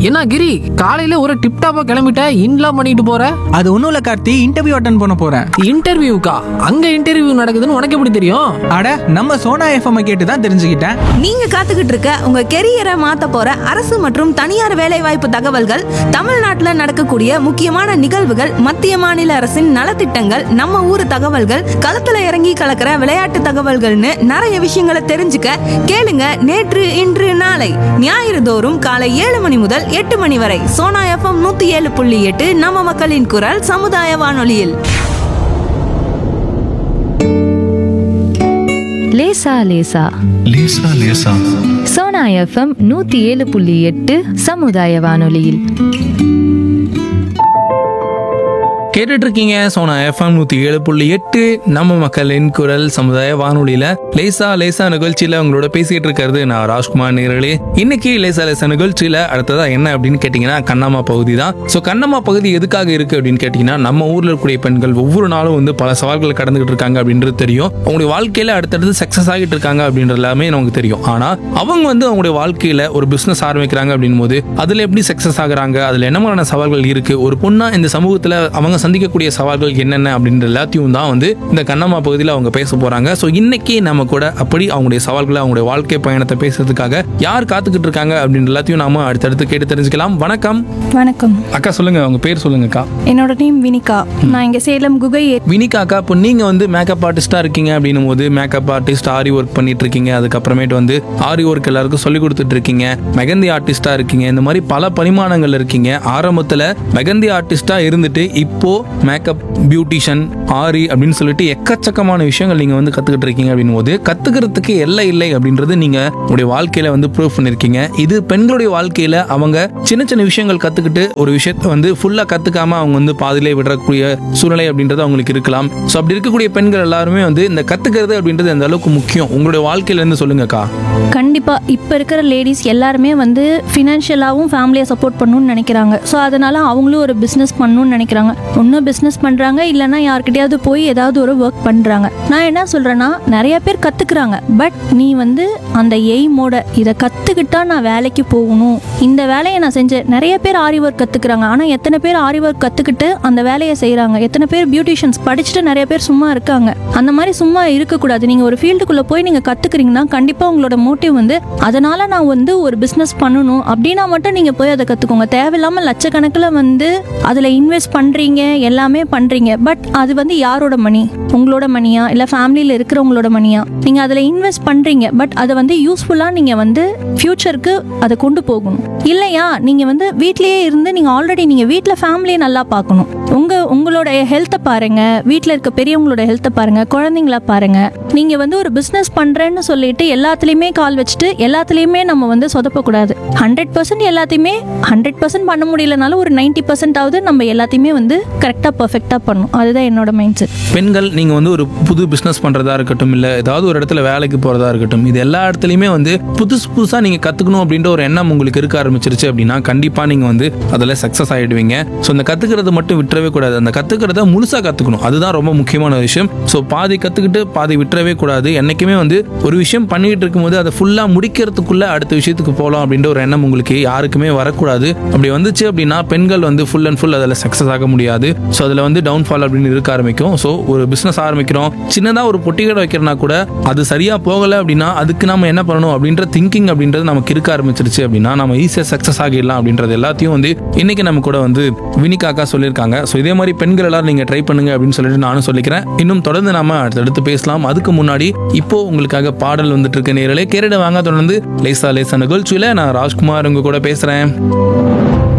என்ன கிரி காலையில ஒரு டிப் டாப்பா கிளம்பிட்ட இன்லாம் பண்ணிட்டு போற அது ஒன்றும் இல்லை கார்த்தி இன்டர்வியூ அட்டன் பண்ண போகிறேன் இன்டர்வியூக்கா அங்க இன்டர்வியூ நடக்குதுன்னு உனக்கு எப்படி தெரியும் அட நம்ம சோனா எஃப்எம் கேட்டு தான் தெரிஞ்சுக்கிட்டேன் நீங்க காத்துக்கிட்டு இருக்க உங்க கெரியரை மாத்த போற அரசு மற்றும் தனியார் வேலைவாய்ப்பு தகவல்கள் தமிழ்நாட்டுல நடக்கக்கூடிய முக்கியமான நிகழ்வுகள் மத்திய மாநில அரசின் நலத்திட்டங்கள் நம்ம ஊர் தகவல்கள் களத்துல இறங்கி கலக்கிற விளையாட்டு தகவல்கள்னு நிறைய விஷயங்களை தெரிஞ்சுக்க கேளுங்க நேற்று இன்று நாளை ஞாயிறு தோறும் காலை ஏழு மணி முதல் எட்டு மணி வரை சோனா எஃப்எம் நூத்தி ஏழு புள்ளி எட்டு நம்ம மக்களின் குரல் சமுதாய வானொலியில் லேசா லேசா லேசா லேசா சோனா எஃப்எம் நூத்தி ஏழு புள்ளி எட்டு சமுதாய வானொலியில் கேட்டுட்டு இருக்கீங்க சோனா எஃப்எம் நூத்தி ஏழு புள்ளி எட்டு நம்ம மக்களின் குரல் சமுதாய வானொலியில லேசா லேசா நிகழ்ச்சியில உங்களோட பேசிட்டு இருக்கிறது நான் ராஜ்குமார் நேர்களே இன்னைக்கு லேசா லேசா நிகழ்ச்சியில அடுத்ததா என்ன அப்படின்னு கேட்டீங்கன்னா கண்ணம்மா பகுதி தான் ஸோ கண்ணம்மா பகுதி எதுக்காக இருக்கு அப்படின்னு கேட்டீங்கன்னா நம்ம ஊர்ல இருக்கக்கூடிய பெண்கள் ஒவ்வொரு நாளும் வந்து பல சவால்கள் கடந்துகிட்டு இருக்காங்க அப்படின்றது தெரியும் அவங்களுடைய வாழ்க்கையில அடுத்தடுத்து சக்சஸ் ஆகிட்டு இருக்காங்க அப்படின்றது எல்லாமே நமக்கு தெரியும் ஆனா அவங்க வந்து அவங்களுடைய வாழ்க்கையில ஒரு பிசினஸ் ஆரம்பிக்கிறாங்க அப்படின் போது அதுல எப்படி சக்சஸ் ஆகுறாங்க அதுல என்ன மாதிரியான சவால்கள் இருக்கு ஒரு பொண்ணா இந்த சமூகத்துல அவங்க சந்திக்கக்கூடிய சவால்கள் என்னென்ன அப்படின்ற எல்லாத்தையும் தான் வந்து இந்த கண்ணம்மா பகுதியில் அவங்க பேச போறாங்க ஸோ இன்னைக்கு நம்ம கூட அப்படி அவங்களுடைய சவால்களை அவங்களுடைய வாழ்க்கை பயணத்தை பேசுறதுக்காக யார் காத்துக்கிட்டு இருக்காங்க அப்படின்ற எல்லாத்தையும் நாம அடுத்தடுத்து கேட்டு தெரிஞ்சுக்கலாம் வணக்கம் வணக்கம் அக்கா சொல்லுங்க உங்க பேர் சொல்லுங்கக்கா என்னோட நேம் வினிகா நான் இங்கே சேலம் குகை ஏ- வினிகா அக்கா இப்போ நீங்க வந்து மேக்கப் ஆர்டிஸ்டா இருக்கீங்க அப்படின்னும் போது மேக்கப் ஆர்டிஸ்ட் ஆரி ஒர்க் பண்ணிட்டு இருக்கீங்க அதுக்கப்புறமேட்டு வந்து ஆரி ஒர்க் எல்லாருக்கும் சொல்லி கொடுத்துட்டு இருக்கீங்க மெகந்தி ஆர்டிஸ்டா இருக்கீங்க இந்த மாதிரி பல பரிமாணங்கள் இருக்கீங்க ஆரம்பத்துல மெகந்தி ஆர்டிஸ்டா இருந்துட்டு இப்போ மேக்கப் பியூட்டிஷியன் ஆரி அப்படின்னு சொல்லிட்டு எக்கச்சக்கமான விஷயங்கள் நீங்க வந்து கத்துக்கிட்டு இருக்கீங்க அப்படின்னும் போது கத்துக்கிறதுக்கு எல்லை இல்லை அப்படின்றது நீங்க உங்களுடைய வாழ்க்கையில வந்து ப்ரூவ் பண்ணிருக்கீங்க இது பெண்களுடைய வாழ்க்கையில அவங்க சின்ன சின்ன விஷயங்கள் கத்துக்கிட்டு ஒரு விஷயத்தை வந்து ஃபுல்லா கத்துக்காம அவங்க வந்து பாதியிலே விடக்கூடிய சூழ்நிலை அப்படின்றது அவங்களுக்கு இருக்கலாம் ஸோ அப்படி இருக்கக்கூடிய பெண்கள் எல்லாருமே வந்து இந்த கத்துக்கிறது அப்படின்றது அந்த அளவுக்கு முக்கியம் உங்களுடைய வாழ்க்கையில இருந்து சொல்லுங்கக்கா கண்டிப்பா இப்போ இருக்கிற லேடிஸ் எல்லாருமே வந்து ஃபினான்ஷியலாகவும் ஃபேமிலியை சப்போர்ட் பண்ணணும்னு நினைக்கிறாங்க ஸோ அதனால அவங்களும் ஒரு பிஸ்னஸ் பண்ணணும்னு நினைக்கிறாங்க ஒன்றும் பிஸ்னஸ் பண்ணுறாங்க இல்லைன்னா யார்கிட்டயாவது போய் ஏதாவது ஒரு ஒர்க் பண்ணுறாங்க நான் என்ன சொல்கிறேன்னா நிறைய பேர் கற்றுக்குறாங்க பட் நீ வந்து அந்த எய்மோட இதை கற்றுக்கிட்டா நான் வேலைக்கு போகணும் இந்த வேலையை நான் செஞ்சேன் நிறைய பேர் ஆரி ஒர்க் கற்றுக்குறாங்க ஆனால் எத்தனை பேர் ஆரி ஒர்க் கற்றுக்கிட்டு அந்த வேலையை செய்கிறாங்க எத்தனை பேர் பியூட்டிஷியன்ஸ் படிச்சுட்டு நிறைய பேர் சும்மா இருக்காங்க அந்த மாதிரி சும்மா இருக்கக்கூடாது நீங்கள் ஒரு ஃபீல்டுக்குள்ளே போய் நீங்கள் கற்றுக்குறீங்கன்னா கண்டிப்பாக உங்களோட மோட்டிவ் வந்து அதனால் நான் வந்து ஒரு பிஸ்னஸ் பண்ணணும் அப்படின்னா மட்டும் நீங்கள் போய் அதை கற்றுக்கோங்க தேவையில்லாமல் லட்சக்கணக்கில் வந்து அதில் இன்வெஸ்ட் பண்ணுறீங்க எல்லாமே பண்ணுறீங்க பட் அது வந்து யாரோட மணி உங்களோட மணியா இல்லை ஃபேமிலியில் இருக்கிறவங்களோட மணியா நீங்கள் அதில் இன்வெஸ்ட் பண்ணுறீங்க பட் அதை வந்து யூஸ்ஃபுல்லாக நீங்கள் வந்து ஃப்யூச்சருக்கு அதை கொண்டு போகணும் இல்லையா நீங்கள் வந்து வீட்லேயே இருந்து நீங்கள் ஆல்ரெடி நீங்கள் வீட்டில் ஃபேமிலியை நல்லா பார்க்கணும் உங்கள் உங்களோட ஹெல்த்தை பாருங்கள் வீட்டில் இருக்க பெரியவங்களோட ஹெல்த்தை பாருங்கள் குழந்தைங்கள பாருங்கள் நீங்கள் வந்து ஒரு பிஸ்னஸ் பண்ணுறேன்னு சொல்லிட்டு எல்லாத்துலேயுமே கால் வச்சுட்டு எல்லாத்துலேயுமே நம்ம வந்து சொதப்பக்கூடாது ஹண்ட்ரட் பர்சன்ட் எல்லாத்தையுமே ஹண்ட்ரட் பர்சன்ட் பண்ண முடியலனாலும் ஒரு நைன்ட்டி பர்சன்டாவது நம்ம எல்லாத்தையுமே வந்து கரெக்டாக பர்ஃபெக்டாக பண்ணணும் அதுதான் என்னோட மைண்ட் செட் பெண்கள் நீங்க வந்து ஒரு புது பிசினஸ் பண்றதா இருக்கட்டும் இல்ல ஏதாவது ஒரு இடத்துல வேலைக்கு போறதா இருக்கட்டும் இது எல்லா இடத்துலயுமே வந்து புதுசு புதுசா நீங்க கத்துக்கணும் அப்படின்ற ஒரு எண்ணம் உங்களுக்கு இருக்க ஆரம்பிச்சிருச்சு அப்படின்னா கண்டிப்பா நீங்க வந்து அதுல சக்சஸ் ஆயிடுவீங்க ஸோ அந்த கத்துக்கிறது மட்டும் விட்டுறவே கூடாது அந்த கத்துக்கிறத முழுசா கத்துக்கணும் அதுதான் ரொம்ப முக்கியமான விஷயம் ஸோ பாதி கத்துக்கிட்டு பாதி விட்டுறவே கூடாது என்னைக்குமே வந்து ஒரு விஷயம் பண்ணிட்டு இருக்கும்போது அதை ஃபுல்லா முடிக்கிறதுக்குள்ள அடுத்த விஷயத்துக்கு போகலாம் அப்படின்ற ஒரு எண்ணம் உங்களுக்கு யாருக்குமே வரக்கூடாது அப்படி வந்துச்சு அப்படின்னா பெண்கள் வந்து ஃபுல் அண்ட் ஃபுல் அதில் சக்ஸஸ் ஆக முடியாது ஸோ அதில் வந்து டவுன்ஃபால் அப்படின்னு இருக்க ஆரம்பிக்கும் ஸோ ஒரு பிஸ்னஸ் ஆரம்பிக்கிறோம் சின்னதாக ஒரு பொட்டி கடை வைக்கிறனா கூட அது சரியாக போகலை அப்படின்னா அதுக்கு நம்ம என்ன பண்ணணும் அப்படின்ற திங்கிங் அப்படின்றது நமக்கு இருக்க ஆரம்பிச்சிருச்சு அப்படின்னா நம்ம ஈஸியாக சக்ஸஸ் ஆகிடலாம் அப்படின்றது எல்லாத்தையும் வந்து இன்னைக்கு நம்ம கூட வந்து வினிகாக்கா சொல்லியிருக்காங்க ஸோ இதே மாதிரி பெண்கள் எல்லாரும் நீங்கள் ட்ரை பண்ணுங்க அப்படின்னு சொல்லிட்டு நானும் சொல்லிக்கிறேன் இன்னும் தொடர்ந்து நாம அடுத்தடுத்து பேசலாம் அதுக்கு முன்னாடி இப்போ உங்களுக்காக பாடல் வந்துட்டு இருக்க நேரலே கேரட வாங்க தொடர்ந்து லேசா லேசா நிகழ்ச்சியில நான் ராஜ்குமார் உங்க கூட பேசுறேன்